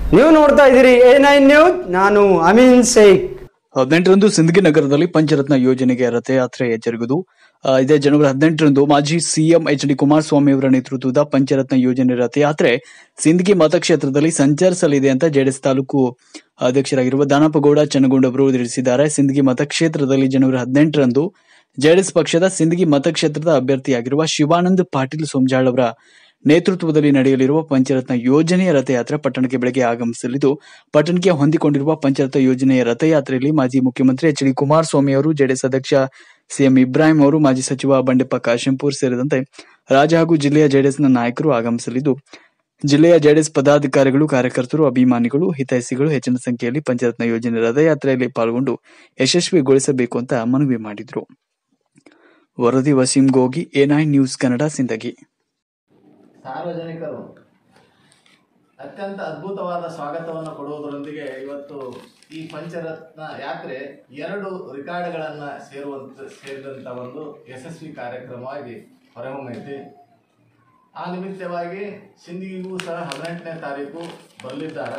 ನೀವು ನೋಡ್ತಾ ಇದ್ದೀರಿ ಎ ನೈನ್ ನ್ಯೂಸ್ ನಾನು ಅಮೀನ್ ಶೇಖ್ ಹದಿನೆಂಟರಂದು ಸಿಂದಗಿ ನಗರದಲ್ಲಿ ಪಂಚರತ್ನ ಯೋಜನೆಗೆ ರಥಯಾತ್ರೆ ಜರುಗುವುದು ಆ, ಇದೇ ಜನವರಿ ಹದಿನೆಂಟರಂದು ಮಾಜಿ ಸಿಎಂ ಎಚ್ ಡಿ ಕುಮಾರಸ್ವಾಮಿ ಅವರ ನೇತೃತ್ವದ ಪಂಚರತ್ನ ಯೋಜನೆ ರಥಯಾತ್ರೆ ಸಿಂದಗಿ ಮತಕ್ಷೇತ್ರದಲ್ಲಿ ಸಂಚರಿಸಲಿದೆ ಅಂತ ಜೆಡಿಎಸ್ ತಾಲೂಕು ಅಧ್ಯಕ್ಷರಾಗಿರುವ ದಾನಪ್ಪಗೌಡ ಚನ್ನಗೊಂಡ ಅವರು ತಿಳಿಸಿದ್ದಾರೆ ಸಿಂದಗಿ ಮತಕ್ಷೇತ್ರದಲ್ಲಿ ಜನವರಿ ಹದಿನೆಂಟರಂದು ಜೆಡಿಎಸ್ ಪಕ್ಷದ ಸಿಂದಗಿ ಮತಕ್ಷೇತ್ರದ ಅಭ್ಯರ್ಥಿಯಾಗಿರುವ ಶಿವಾನಂದ್ ಪಾಟೀಲ್ ಸೋಮಜಾಳ್ ಅವರ ನೇತೃತ್ವದಲ್ಲಿ ನಡೆಯಲಿರುವ ಪಂಚರತ್ನ ಯೋಜನೆಯ ರಥಯಾತ್ರೆ ಪಟ್ಟಣಕ್ಕೆ ಬೆಳಗ್ಗೆ ಆಗಮಿಸಲಿದ್ದು ಪಟ್ಟಣಕ್ಕೆ ಹೊಂದಿಕೊಂಡಿರುವ ಪಂಚರತ್ನ ಯೋಜನೆಯ ರಥಯಾತ್ರೆಯಲ್ಲಿ ಮಾಜಿ ಮುಖ್ಯಮಂತ್ರಿ ಎಚ್ ಡಿ ಕುಮಾರಸ್ವಾಮಿ ಅವರು ಜೆಡಿಎಸ್ ಅಧ್ಯಕ್ಷ ಸಿಎಂ ಇಬ್ರಾಹಿಂ ಅವರು ಮಾಜಿ ಸಚಿವ ಬಂಡೆಪ್ಪ ಕಾಶೆಂಪೂರ್ ಸೇರಿದಂತೆ ರಾಜ್ಯ ಹಾಗೂ ಜಿಲ್ಲೆಯ ಜೆಡಿಎಸ್ನ ನಾಯಕರು ಆಗಮಿಸಲಿದ್ದು ಜಿಲ್ಲೆಯ ಜೆಡಿಎಸ್ ಪದಾಧಿಕಾರಿಗಳು ಕಾರ್ಯಕರ್ತರು ಅಭಿಮಾನಿಗಳು ಹಿತೈಷಿಗಳು ಹೆಚ್ಚಿನ ಸಂಖ್ಯೆಯಲ್ಲಿ ಪಂಚರತ್ನ ಯೋಜನೆ ರಥಯಾತ್ರೆಯಲ್ಲಿ ಪಾಲ್ಗೊಂಡು ಯಶಸ್ವಿಗೊಳಿಸಬೇಕು ಅಂತ ಮನವಿ ಮಾಡಿದರು ವರದಿ Waseem Gogi A nine news Kannada Sindagi ಸಾರ್ವಜನಿಕರು ಅತ್ಯಂತ ಅದ್ಭುತವಾದ ಸ್ವಾಗತವನ್ನು ಕೊಡುವುದರೊಂದಿಗೆ ಇವತ್ತು ಈ ಪಂಚರತ್ನ ಯಾತ್ರೆ ಎರಡು ರಿಕಾರ್ಡ್ಗಳನ್ನು ಸೇರುವಂತ ಸೇರಿದಂಥ ಒಂದು ಯಶಸ್ವಿ ಕಾರ್ಯಕ್ರಮವಾಗಿ ಹೊರಹೊಮ್ಮೈತಿ ಆ ನಿಮಿತ್ತವಾಗಿ ಸಿಂದಗಿಗೂ ಸಹ ಹದಿನೆಂಟನೇ ತಾರೀಕು ಬರಲಿದ್ದಾರೆ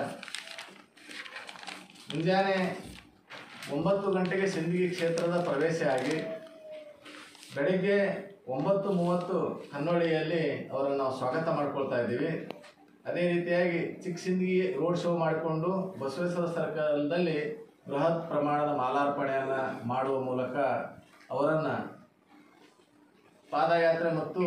ಮುಂಜಾನೆ ಒಂಬತ್ತು ಗಂಟೆಗೆ ಸಿಂದಗಿ ಕ್ಷೇತ್ರದ ಪ್ರವೇಶ ಆಗಿ ಬೆಳಿಗ್ಗೆ ಒಂಬತ್ತು ಮೂವತ್ತು ಕನ್ನೋಳಿಯಲ್ಲಿ ಅವರನ್ನು ನಾವು ಸ್ವಾಗತ ಮಾಡ್ಕೊಳ್ತಾ ಇದ್ದೀವಿ ಅದೇ ರೀತಿಯಾಗಿ ಚಿಕ್ಕ ಸಿಂದಗಿ ರೋಡ್ ಶೋ ಮಾಡಿಕೊಂಡು ಬಸವೇಶ್ವರ ಸರ್ಕಲ್ದಲ್ಲಿ ಬೃಹತ್ ಪ್ರಮಾಣದ ಮಾಲಾರ್ಪಣೆಯನ್ನು ಮಾಡುವ ಮೂಲಕ ಅವರನ್ನು ಪಾದಯಾತ್ರೆ ಮತ್ತು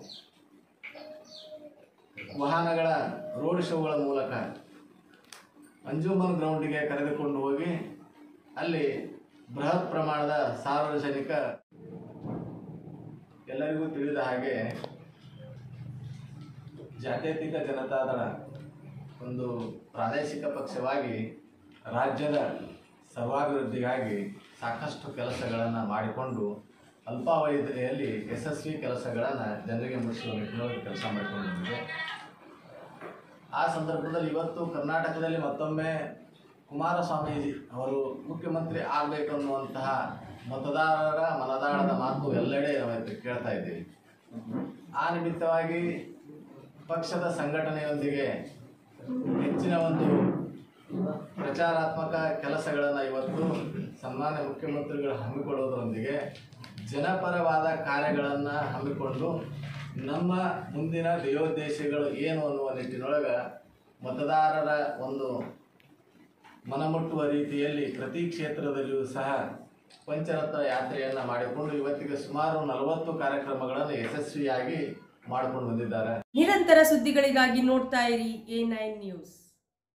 ವಾಹನಗಳ ರೋಡ್ ಶೋಗಳ ಮೂಲಕ ಅಂಜುಮನ್ ಗ್ರೌಂಡಿಗೆ ಕರೆದುಕೊಂಡು ಹೋಗಿ ಅಲ್ಲಿ ಬೃಹತ್ ಪ್ರಮಾಣದ ಸಾರ್ವಜನಿಕ ಎಲ್ಲರಿಗೂ ತಿಳಿದ ಹಾಗೆ ಜಾತ್ಯತೀತ ಜನತಾದಳ ಒಂದು ಪ್ರಾದೇಶಿಕ ಪಕ್ಷವಾಗಿ ರಾಜ್ಯದ ಸರ್ವಾಭಿವೃದ್ಧಿಗಾಗಿ ಸಾಕಷ್ಟು ಕೆಲಸಗಳನ್ನು ಮಾಡಿಕೊಂಡು ಅಲ್ಪಾವಧಿಯಲ್ಲಿ ಯಶಸ್ವಿ ಕೆಲಸಗಳನ್ನು ಜನರಿಗೆ ಮುಟ್ಟಿಸುವ ನಿಟ್ಟಿನೊಳಗೆ ಕೆಲಸ ಮಾಡಿಕೊಂಡು ಬಂದಿದೆ ಆ ಸಂದರ್ಭದಲ್ಲಿ ಇವತ್ತು ಕರ್ನಾಟಕದಲ್ಲಿ ಮತ್ತೊಮ್ಮೆ ಕುಮಾರಸ್ವಾಮೀಜಿ ಅವರು ಮುಖ್ಯಮಂತ್ರಿ ಆಗಬೇಕನ್ನುವಂತಹ ಮತದಾರರ ಮನದಾಳದ ಮಾತು ಎಲ್ಲೆಡೆ ನಾವು ಇವತ್ತು ಕೇಳ್ತಾ ಇದ್ದೀವಿ ಆ ನಿಮಿತ್ತವಾಗಿ ಪಕ್ಷದ ಸಂಘಟನೆಯೊಂದಿಗೆ ಹೆಚ್ಚಿನ ಒಂದು ಪ್ರಚಾರಾತ್ಮಕ ಕೆಲಸಗಳನ್ನು ಇವತ್ತು ಸನ್ಮಾನ್ಯ ಮುಖ್ಯಮಂತ್ರಿಗಳು ಹಮ್ಮಿಕೊಳ್ಳೋದರೊಂದಿಗೆ ಜನಪರವಾದ ಕಾರ್ಯಗಳನ್ನು ಹಮ್ಮಿಕೊಂಡು ನಮ್ಮ ಮುಂದಿನ ಧ್ಯೇಯೋದ್ದೇಶಗಳು ಏನು ಅನ್ನುವ ನಿಟ್ಟಿನೊಳಗೆ ಮತದಾರರ ಒಂದು ಮನಮುಟ್ಟುವ ರೀತಿಯಲ್ಲಿ ಪ್ರತಿ ಕ್ಷೇತ್ರದಲ್ಲಿಯೂ ಸಹ ಪಂಚರತ್ನ ಯಾತ್ರೆಯನ್ನು ಮಾಡಿಕೊಂಡು ಇವತ್ತಿಗೆ ಸುಮಾರು ನಲವತ್ತು ಕಾರ್ಯಕ್ರಮಗಳನ್ನು ಯಶಸ್ವಿಯಾಗಿ ಮಾಡಿಕೊಂಡು ಬಂದಿದ್ದಾರೆ ನಿರಂತರ ಸುದ್ದಿಗಳಿಗಾಗಿ ನೋಡ್ತಾ ಇರಿ ಎ ನೈನ್ ನ್ಯೂಸ್